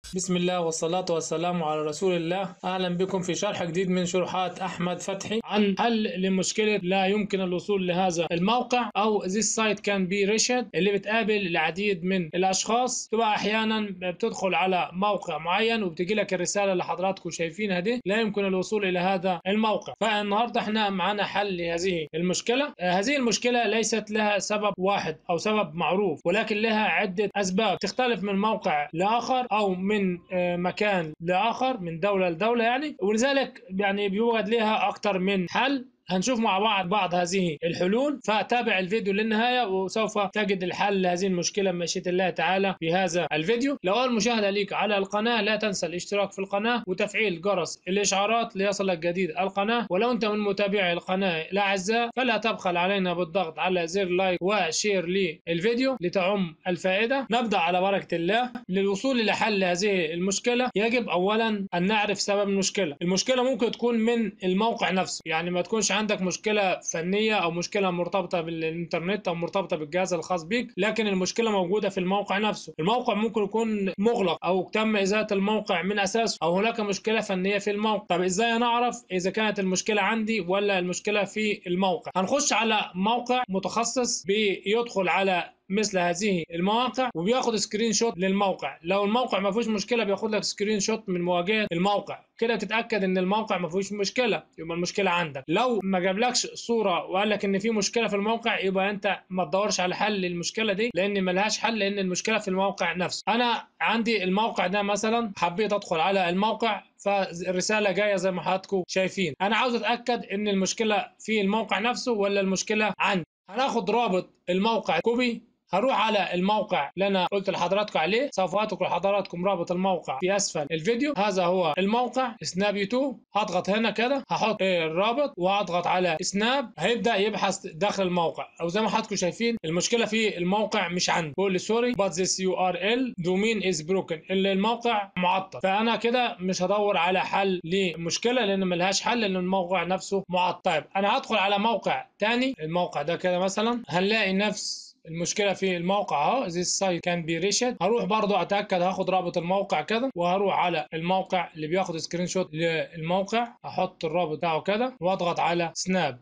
بسم الله والصلاة والسلام على رسول الله أهلا بكم في شرح جديد من شروحات أحمد فتحي عن حل لمشكلة لا يمكن الوصول لهذا الموقع أو this site can be reached اللي بتقابل العديد من الأشخاص تبقى أحيانا بتدخل على موقع معين وبتجي لك الرسالة اللي حضراتكم شايفينها دي لا يمكن الوصول إلى هذا الموقع فالنهاردة احنا معنا حل لهذه المشكلة آه، هذه المشكلة ليست لها سبب واحد أو سبب معروف ولكن لها عدة أسباب تختلف من موقع لآخر أو من آه، مكان لآخر من دولة لدولة يعني ولذلك يعني بيوجد لها أكثر من حل هنشوف مع بعض بعض هذه الحلول فتابع الفيديو للنهاية وسوف تجد الحل لهذه المشكلة بمشيئة الله تعالى في هذا الفيديو لو أول مشاهدة ليك على القناة لا تنسى الاشتراك في القناة وتفعيل جرس الإشعارات ليصلك جديد القناة ولو أنت من متابعي القناة الأعزاء فلا تبخل علينا بالضغط على زر لايك وشير للفيديو لتعم الفائدة نبدأ على بركة الله للوصول إلى حل هذه المشكلة يجب أولا أن نعرف سبب المشكلة المشكلة ممكن تكون من الموقع نفسه يعني ما تكونش عندك مشكلة فنية أو مشكلة مرتبطة بالإنترنت أو مرتبطة بالجهاز الخاص بيك لكن المشكلة موجودة في الموقع نفسه الموقع ممكن يكون مغلق أو تم إزالة الموقع من أساسه أو هناك مشكلة فنية في الموقع طب إزاي نعرف إذا كانت المشكلة عندي ولا المشكلة في الموقع هنخش على موقع متخصص بيدخل على مثل هذه المواقع وبياخد سكرين شوت للموقع لو الموقع ما فيهوش مشكله بياخد لك سكرين شوت من مواجهه الموقع كده تتاكد ان الموقع ما فيهوش مشكله يبقى المشكله عندك لو ما جابلكش صوره وقال لك ان في مشكله في الموقع يبقى انت ما تدورش على حل للمشكله دي لان ملهاش حل لان المشكله في الموقع نفسه انا عندي الموقع ده مثلا حبيت ادخل على الموقع فالرساله جايه زي ما حضراتكم شايفين انا عاوز اتاكد ان المشكله في الموقع نفسه ولا المشكله عندي هناخد رابط الموقع كوبي هروح على الموقع اللي انا قلت لحضراتكم عليه سوف اترك لحضراتكم رابط الموقع في اسفل الفيديو هذا هو الموقع سناب يوتيوب هضغط هنا كده هحط الرابط وهضغط على سناب هيبدا يبحث داخل الموقع او زي ما حضراتكم شايفين المشكله في الموقع مش عندي بقول لي سوري but this URL domain is broken اللي الموقع معطل فانا كده مش هدور على حل لمشكله لان ملهاش حل لان الموقع نفسه معطل طيب انا هدخل على موقع تاني الموقع ده كده مثلا هنلاقي نفس المشكله في الموقع اهو this site can be reached هروح برضو اتاكد هاخد رابط الموقع كده وهروح على الموقع اللي بياخد سكرين شوت للموقع احط الرابط بتاعه كده واضغط على سناب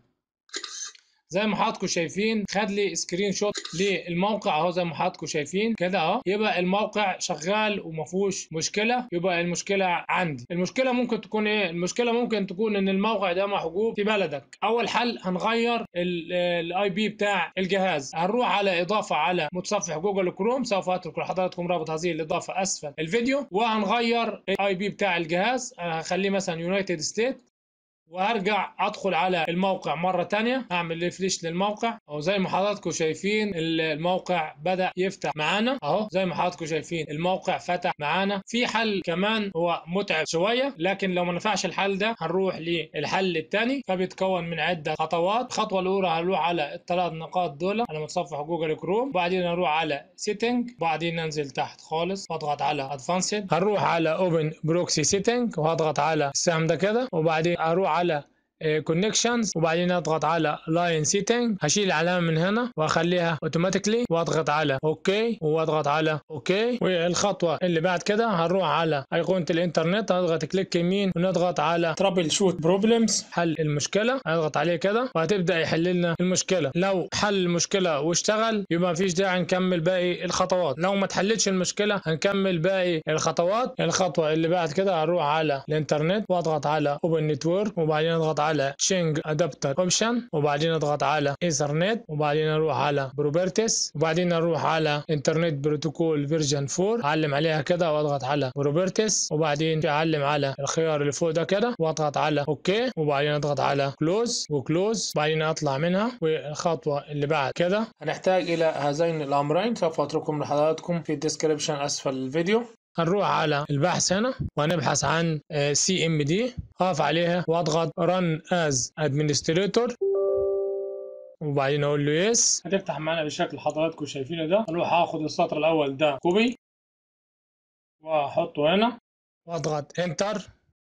زي ما حضراتكم شايفين خد لي سكرين شوت للموقع اهو زي ما حضراتكم شايفين كده اهو يبقى الموقع شغال وما فيهوش مشكله يبقى المشكله عندي المشكله ممكن تكون ايه المشكله ممكن تكون ان الموقع ده محجوب في بلدك اول حل هنغير الاي بي بتاع الجهاز هنروح على اضافه على متصفح جوجل كروم سوف اترك لحضراتكم رابط هذه الاضافه اسفل الفيديو وهنغير الاي بي بتاع الجهاز هخليه مثلا يونايتد ستيت وهرجع ادخل على الموقع مره تانية هعمل ريفريش للموقع او زي ما حضراتكم شايفين الموقع بدا يفتح معانا اهو زي ما حضراتكم شايفين الموقع فتح معانا في حل كمان هو متعب شويه لكن لو ما نفعش الحل ده هنروح للحل الثاني فبيتكون من عده خطوات الخطوه الاولى هنروح على الثلاث نقاط دول على متصفح جوجل كروم وبعدين هنروح على سيتنج وبعدين ننزل تحت خالص واضغط على ادفانسد هنروح على اوبن بروكسي سيتنج وهضغط على السهم ده كده وبعدين اروح على كونكشنز وبعدين اضغط على لاين سيتنج هشيل العلامه من هنا واخليها اوتوماتيكلي واضغط على اوكي واضغط على اوكي والخطوه اللي بعد كده هنروح على ايقونه الانترنت هنضغط كليك يمين ونضغط على ترابل شوت بروبلمز حل المشكله هنضغط عليه كده وهتبدا يحل لنا المشكله لو حل المشكله واشتغل يبقى مفيش داعي نكمل باقي الخطوات لو ما اتحلتش المشكله هنكمل باقي الخطوات الخطوه اللي بعد كده هنروح على الانترنت واضغط على اوبن نتورك وبعدين اضغط على تشينج ادابتر اوبشن وبعدين اضغط على ايثرنت وبعدين اروح على بروبرتس وبعدين اروح على انترنت بروتوكول فيرجن 4 اعلم عليها كده واضغط على بروبرتس وبعدين اعلم على الخيار اللي فوق ده كده واضغط على اوكي وبعدين اضغط على كلوز وكلوز وبعدين اطلع منها والخطوه اللي بعد كده هنحتاج الى هذين الامرين سوف اتركهم لحضراتكم في الديسكربشن اسفل الفيديو هنروح على البحث هنا وهنبحث عن سي ام دي اقف عليها واضغط run as administrator وبعدين اقول له يس هتفتح معانا بالشكل اللي حضراتكم شايفينه ده هنروح هاخد السطر الاول ده كوبي واحطه هنا واضغط انتر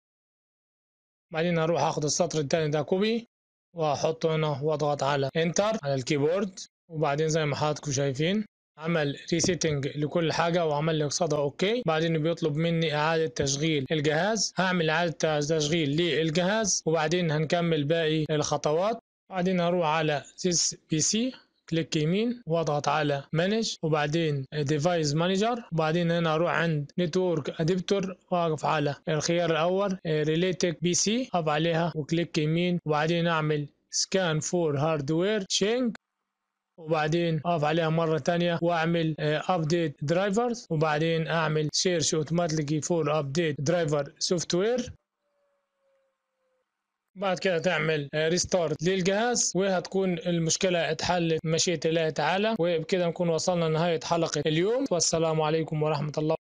بعدين هروح اخد السطر الثاني ده كوبي واحطه هنا واضغط على انتر على الكيبورد وبعدين زي ما حضراتكم شايفين عمل ريسيتنج لكل حاجة وعمل لي قصادها اوكي بعدين بيطلب مني اعادة تشغيل الجهاز هعمل اعادة تشغيل للجهاز وبعدين هنكمل باقي الخطوات بعدين هروح على this PC كليك يمين واضغط على مانج وبعدين ديفايس مانجر وبعدين هنا اروح عند نتورك اديبتور واقف على الخيار الاول ريليتك بي سي اقف عليها وكليك يمين وبعدين اعمل سكان فور هاردوير تشينج وبعدين اقف عليها مره تانية واعمل ابديت درايفرز وبعدين اعمل سيرش اوتوماتيكي فور ابديت درايفر سوفت وير بعد كده تعمل ريستارت للجهاز وهتكون المشكلة اتحلت مشيئة الله تعالى وبكده نكون وصلنا لنهاية حلقة اليوم والسلام عليكم ورحمة الله